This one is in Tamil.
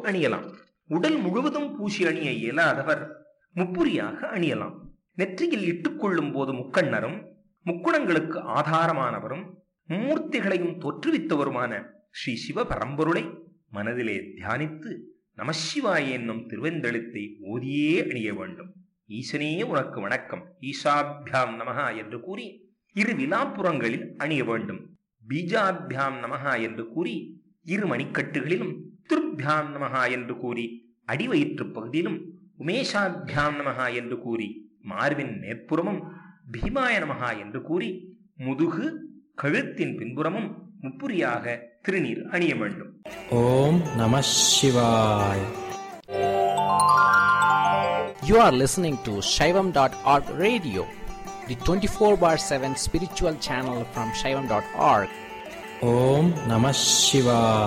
அணியலாம் உடல் முழுவதும் பூசி அணிய இயலாதவர் முப்புரியாக அணியலாம் நெற்றியில் இட்டுக்கொள்ளும் போது முக்கண்ணரும் முக்குணங்களுக்கு ஆதாரமானவரும் மூர்த்திகளையும் தோற்றுவித்தவருமான ஸ்ரீ சிவ பரம்பொருளை மனதிலே தியானித்து நமசிவாய என்னும் திருவெந்தெழுத்தை ஓதியே அணிய வேண்டும் ஈசனே உனக்கு வணக்கம் ஈசாபியாம் நமஹா என்று கூறி இரு விழாப்புறங்களில் அணிய வேண்டும் பீஜாபியாம் நமஹா என்று கூறி இரு மணிக்கட்டுகளிலும் திருப்யாம் நமஹா என்று கூறி அடிவயிற்று பகுதியிலும் உமேஷாபியாம் நமஹா என்று கூறி மார்பின் மேற்புறமும் பீமாய நமஹா என்று கூறி முதுகு கழுத்தின் பின்புறமும் முப்புரியாக திருநீர் அணிய வேண்டும் ஓம் நம சிவாய் You are listening to Shaivam.org radio, the 24 bar 7 spiritual channel from Shaivam.org. ஓம் நம சிவாய்